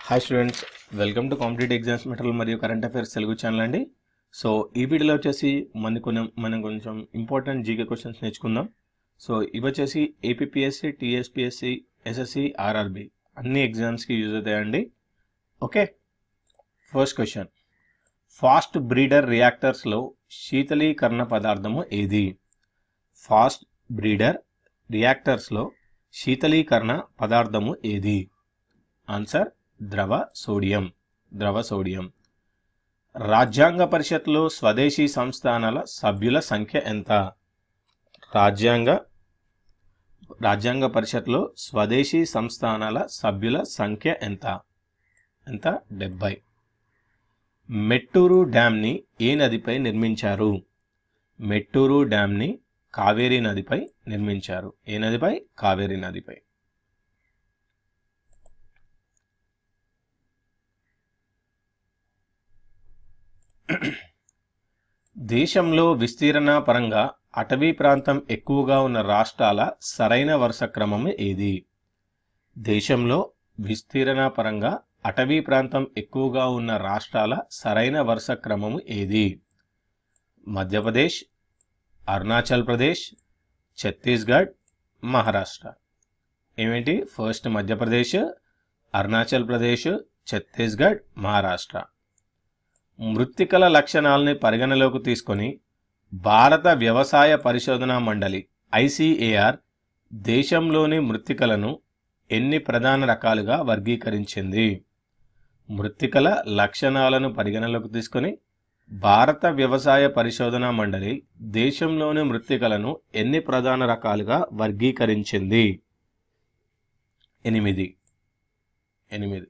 hi students welcome to competitive exams material మరియు current affairs Telugu channel అండి so ఈ వీడియోలో వచ్చేసి మన కొంచెం మనం కొంచెం ఇంపార్టెంట్ జీకే క్వశ్చన్స్ నేర్చుకుందాం సో ఇవి వచ్చేసి ఏపీఎస్సి టీఎస్పిఎస్సి ఎస్ఎస్సి ఆర్ఆర్బి అన్ని ఎగ్జామ్స్కి యూజ్ అవుతాయండి okay first question fast breeder రియాక్టర్స్లో శీతలీకరణ పదార్థము ఏది ఫాస్ట్ బ్రీడర్ రియాక్టర్స్లో శీతలీకరణ పదార్థము ఏది ఆన్సర్ ద్రవ సోడియం ద్రవ సోడియం రాజ్యాంగ పరిషత్లో స్వదేశీ సంస్థానాల సభ్యుల సంఖ్య ఎంత రాజ్యాంగ రాజ్యాంగ పరిషత్లో స్వదేశీ సంస్థానాల సభ్యుల సంఖ్య ఎంత ఎంత డెబ్బై మెట్టూరు డ్యామ్ని ఏ నదిపై నిర్మించారు మెట్టూరు డ్యామ్ని కావేరీ నదిపై నిర్మించారు ఏ నదిపై కావేరీ నదిపై దేశంలో విస్తీర్ణ పరంగా అటవీ ప్రాంతం ఎక్కువగా ఉన్న రాష్ట్రాల సరైన వరుస క్రమం ఏది దేశంలో విస్తీర్ణ పరంగా అటవీ ప్రాంతం ఎక్కువగా ఉన్న రాష్ట్రాల సరైన వరుస క్రమము ఏది మధ్యప్రదేశ్ అరుణాచల్ ప్రదేశ్ ఛత్తీస్గఢ్ మహారాష్ట్ర ఏమేంటి ఫస్ట్ మధ్యప్రదేశ్ అరుణాచల్ ప్రదేశ్ ఛత్తీస్గఢ్ మహారాష్ట్ర మృత్తికల లక్షణాలని పరిగణలోకి తీసుకొని భారత వ్యవసాయ పరిశోధనా మండలి ఐసిఏఆర్ దేశంలోని మృత్తికలను ఎన్ని ప్రధాన రకాలుగా వర్గీకరించింది మృత్తికల లక్షణాలను పరిగణలోకి తీసుకొని భారత వ్యవసాయ పరిశోధనా మండలి దేశంలోని మృత్తికలను ఎన్ని ప్రధాన రకాలుగా వర్గీకరించింది ఎనిమిది ఎనిమిది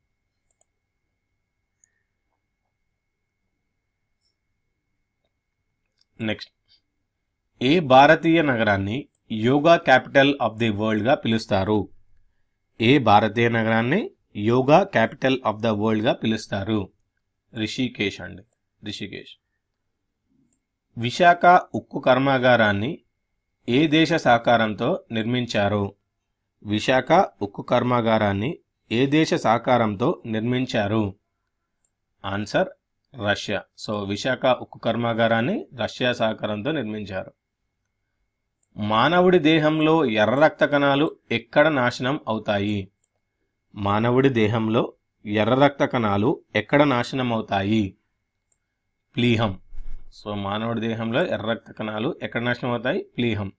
నెక్స్ట్ ఏ భారతీయ నగరాన్ని యోగా క్యాపిటల్ ఆఫ్ ది వరల్డ్గా పిలుస్తారు ఏ భారతీయ నగరాన్ని యోగా క్యాపిటల్ ఆఫ్ ద వరల్డ్గా పిలుస్తారు రిషికేశ్ అండి రిషికేశ్ విశాఖ ఉక్కు కర్మాగారాన్ని ఏ దేశ సహకారంతో నిర్మించారు విశాఖ ఉక్కు కర్మాగారాన్ని ఏ దేశ సహకారంతో నిర్మించారు ఆన్సర్ రష్యా సో విశాఖ ఉక్కు కర్మాగారాన్ని రష్యా సహకారంతో నిర్మించారు మానవుడి దేహంలో ఎర్ర రక్త కణాలు ఎక్కడ నాశనం అవుతాయి మానవుడి దేహంలో ఎర్ర రక్త కణాలు ఎక్కడ నాశనం అవుతాయి ప్లీహం సో మానవుడి దేహంలో ఎర్ర రక్త కణాలు ఎక్కడ నాశనం అవుతాయి ప్లీహం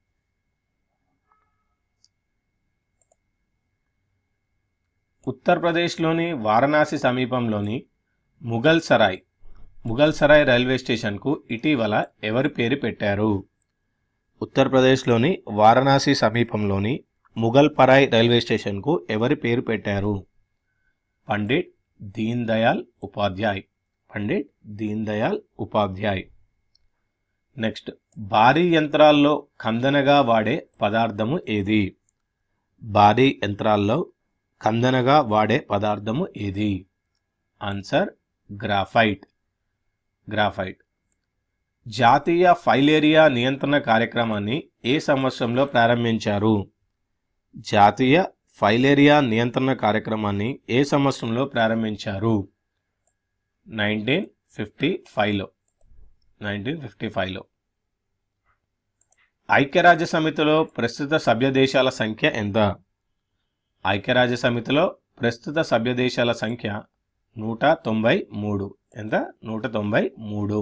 ఉత్తరప్రదేశ్లోని వారణాసి సమీపంలోని ముఘల్ సరాయ్ ముఘల్ సరాయ్ రైల్వే స్టేషన్కు ఇటీవల ఎవరి పేరు పెట్టారు ఉత్తరప్రదేశ్లోని వారణాసి సమీపంలోని ముఘల్ పరాయ్ రైల్వే స్టేషన్కు ఎవరి పేరు పెట్టారు పండిట్ దీన్ దయాల్ ఉపాధ్యాయ్ పండిట్ దీన్ దయాల్ ఉపాధ్యాయ్ నెక్స్ట్ భారీ యంత్రాల్లో కందనగా వాడే పదార్థము ఏది భారీ యంత్రాల్లో కందనగా వాడే పదార్థము ఏది ఆన్సర్ గ్రాఫైట్ గ్రాఫైట్ జాతీయ ఫైలేరియా నియంత్రణ కార్యక్రమాన్ని ఏ సంవత్సరంలో ప్రారంభించారు జాతీయ ఫైలేరియా నియంత్రణ కార్యక్రమాన్ని ఏ సంవత్సరంలో ప్రారంభించారు నైన్టీన్ ఫిఫ్టీ ఫైవ్లో నైన్టీన్ ఫిఫ్టీ ఫైవ్లో ఐక్యరాజ్య సమితిలో ప్రస్తుత సభ్య దేశాల సంఖ్య ఎంత ఐక్యరాజ్య సమితిలో ప్రస్తుత సభ్య దేశాల సంఖ్య నూట తొంభై మూడు ఎంత నూట తొంభై మూడు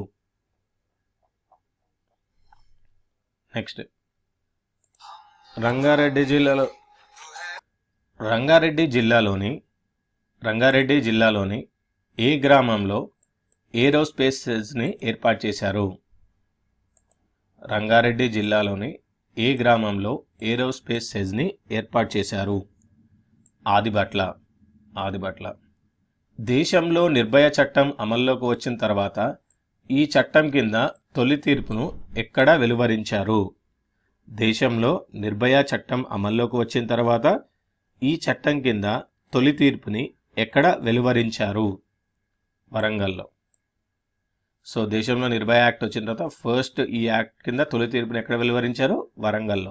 నెక్స్ట్ రంగారెడ్డి జిల్లాలో రంగారెడ్డి జిల్లాలోని రంగారెడ్డి జిల్లాలోని ఏ గ్రామంలో ఏరోస్పేసెస్ని ఏర్పాటు చేశారు రంగారెడ్డి జిల్లాలోని ఏ గ్రామంలో ఏరోస్పేస్ సెజ్ని ఏర్పాటు చేశారు ఆదిబట్ల ఆదిబట్ల దేశంలో నిర్భయ చట్టం అమల్లోకి వచ్చిన తర్వాత ఈ చట్టం కింద తొలి తీర్పును ఎక్కడ వెలువరించారు దేశంలో నిర్భయ చట్టం అమల్లోకి వచ్చిన తర్వాత ఈ చట్టం కింద తొలి తీర్పుని ఎక్కడ వెలువరించారు వరంగల్లో సో దేశంలో నిర్భయ యాక్ట్ వచ్చిన తర్వాత ఫస్ట్ ఈ యాక్ట్ కింద తొలి తీర్పుని ఎక్కడ వెలువరించారు వరంగల్లో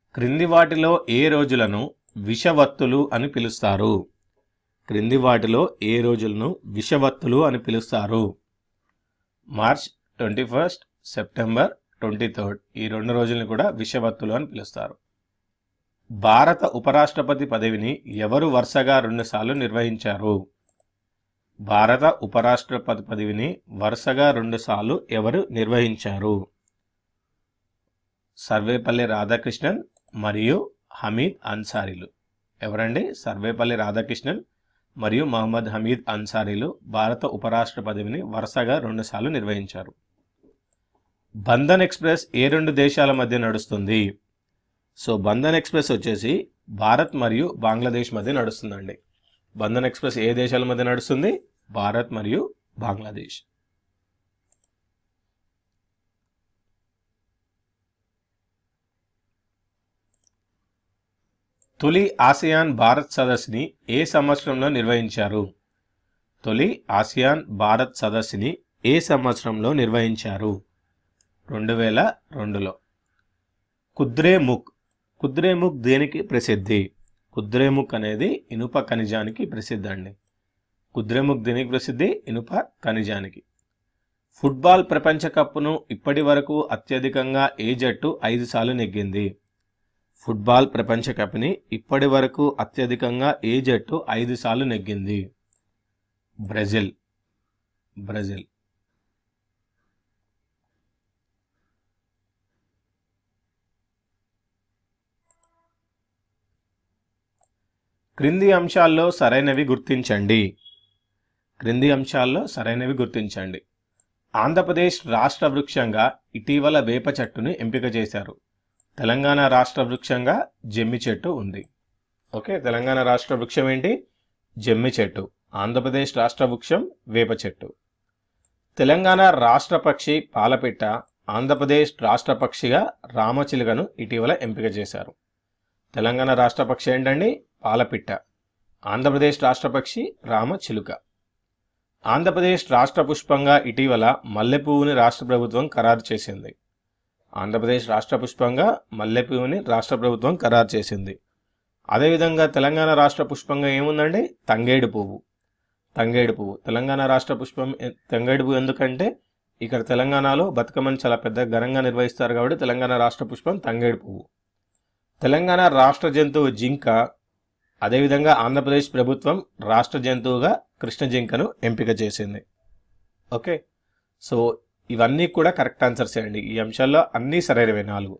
క్రింది వాటిలో ఏ రోజులను విషవత్తులు అని పిలుస్తారు క్రింది వాటిలో ఏ రోజులను విషవత్తులు అని పిలుస్తారు March twenty first September twenty third ఈ రెండు రోజుల్ని కూడా విషవత్తులు అని పిలుస్తారు భారత ఉపరాష్ట్రపతి పదవిని ఎవరు వరుసగా రెండుసార్లు నిర్వహించారు భారత ఉపరాష్ట్రపతి పదవిని వరుసగా రెండుసార్లు ఎవరు నిర్వహించారు సర్వేపల్లి రాధాకృష్ణన్ మరియు హమీద్ అన్సారీలు ఎవరండి సర్వేపల్లి రాధాకృష్ణన్ మరియు మహమ్మద్ హమీద్ అన్సారీలు భారత ఉపరాష్ట్ర పదవిని వరుసగా రెండుసార్లు నిర్వహించారు బంధన్ ఎక్స్ప్రెస్ ఏ రెండు దేశాల మధ్య నడుస్తుంది సో బంధన్ ఎక్స్ప్రెస్ వచ్చేసి భారత్ మరియు బంగ్లాదేశ్ మధ్య నడుస్తుందండి బంధన్ ఎక్స్ప్రెస్ ఏ దేశాల మధ్య నడుస్తుంది భారత్ మరియు బంగ్లాదేశ్ తొలి ఆసియాన్ భారత్ సదస్సుని ఏ సంవత్సరంలో నిర్వహించారు తొలి ఆసియాన్ భారత్ సదస్సుని ఏ సంవత్సరంలో నిర్వహించారు రెండు వేల రెండులో కుద్రేముఖ్ కుద్రేముఖ్ దేనికి ప్రసిద్ధి కుద్రేముఖ్ అనేది ఇనుప ఖనిజానికి ప్రసిద్ధి అండి కుద్రేముఖ్ దేనికి ప్రసిద్ధి ఇనుప ఖనిజానికి ఫుట్బాల్ ప్రపంచ కప్ను ఇప్పటి వరకు అత్యధికంగా ఏ జట్టు ఐదు సార్లు నెగ్గింది ఫుట్బాల్ ప్రపంచ కప్ని ఇప్పటి వరకు అత్యధికంగా ఏ జట్టు ఐదు సార్లు నెగ్గింది బ్రెజిల్ బ్రెజిల్ క్రింది అంశాల్లో సరైనవి గుర్తించండి క్రింది అంశాల్లో సరైనవి గుర్తించండి ఆంధ్రప్రదేశ్ రాష్ట్ర వృక్షంగా ఇటీవల వేప చెట్టును ఎంపిక చేశారు తెలంగాణ రాష్ట్ర వృక్షంగా జమ్మి చెట్టు ఉంది ఓకే తెలంగాణ రాష్ట్ర వృక్షం ఏంటి జమ్మి చెట్టు ఆంధ్రప్రదేశ్ రాష్ట్ర వృక్షం వేప చెట్టు తెలంగాణ రాష్ట్ర పక్షి పాలపిట్ట ఆంధ్రప్రదేశ్ రాష్ట్ర పక్షిగా రామచిలుకను ఇటీవల ఎంపిక చేశారు తెలంగాణ రాష్ట్ర పక్షి ఏంటండి పాలపిట్ట ఆంధ్రప్రదేశ్ రాష్ట్ర పక్షి రామచిలుక ఆంధ్రప్రదేశ్ రాష్ట్ర పుష్పంగా ఇటీవల మల్లెపువ్వుని రాష్ట్ర ప్రభుత్వం ఖరారు చేసింది ఆంధ్రప్రదేశ్ రాష్ట్ర పుష్పంగా మల్లెపువ్వుని రాష్ట్ర ప్రభుత్వం ఖరారు చేసింది అదేవిధంగా తెలంగాణ రాష్ట్ర పుష్పంగా ఏముందండి తంగేడు పువ్వు తంగేడు పువ్వు తెలంగాణ రాష్ట్ర పుష్పం ఎ- తంగేడు పువ్వు ఎందుకంటే ఇక్కడ తెలంగాణలో బతుకమ్మని చాలా పెద్ద ఘనంగా నిర్వహిస్తారు కాబట్టి తెలంగాణ రాష్ట్ర పుష్పం తంగేడు పువ్వు తెలంగాణ రాష్ట్ర జంతువు జింక అదేవిధంగా ఆంధ్రప్రదేశ్ ప్రభుత్వం రాష్ట్ర జంతువుగా కృష్ణ జింకను ఎంపిక చేసింది ఓకే సో ఇవన్నీ కూడా కరెక్ట్ ఆన్సర్స్ అండి ఈ అంశాల్లో అన్నీ సరైనవే నాలుగు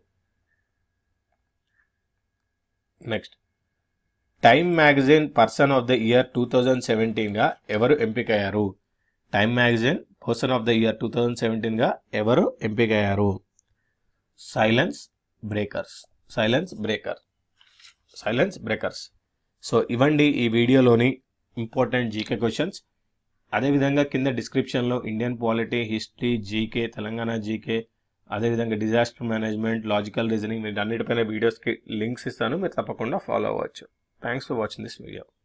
next Time magazine person of the year two thousand సెవెంటీన్గా ఎవరు ఎంపికయ్యారు Time magazine person of the year two thousand సెవెంటీన్గా ఎవరు ఎంపికయ్యారు silence breakers silence breaker silence breakers so ఇవ్వండి ఈ వీడియోలోని ఇంపార్టెంట్ జీకే క్వశ్చన్స్ అదేవిధంగా కింద డిస్క్రిప్షన్లో Indian polity history GK Telangana GK అదేవిధంగా డిజాస్టర్ మేనేజ్మెంట్ లాజికల్ రీజనింగ్ వీటన్నిటిపైన వీడియోస్కి లింక్స్ ఇస్తాను మీరు తప్పకుండా ఫాలో అవ్వచ్చు thanks for watching this video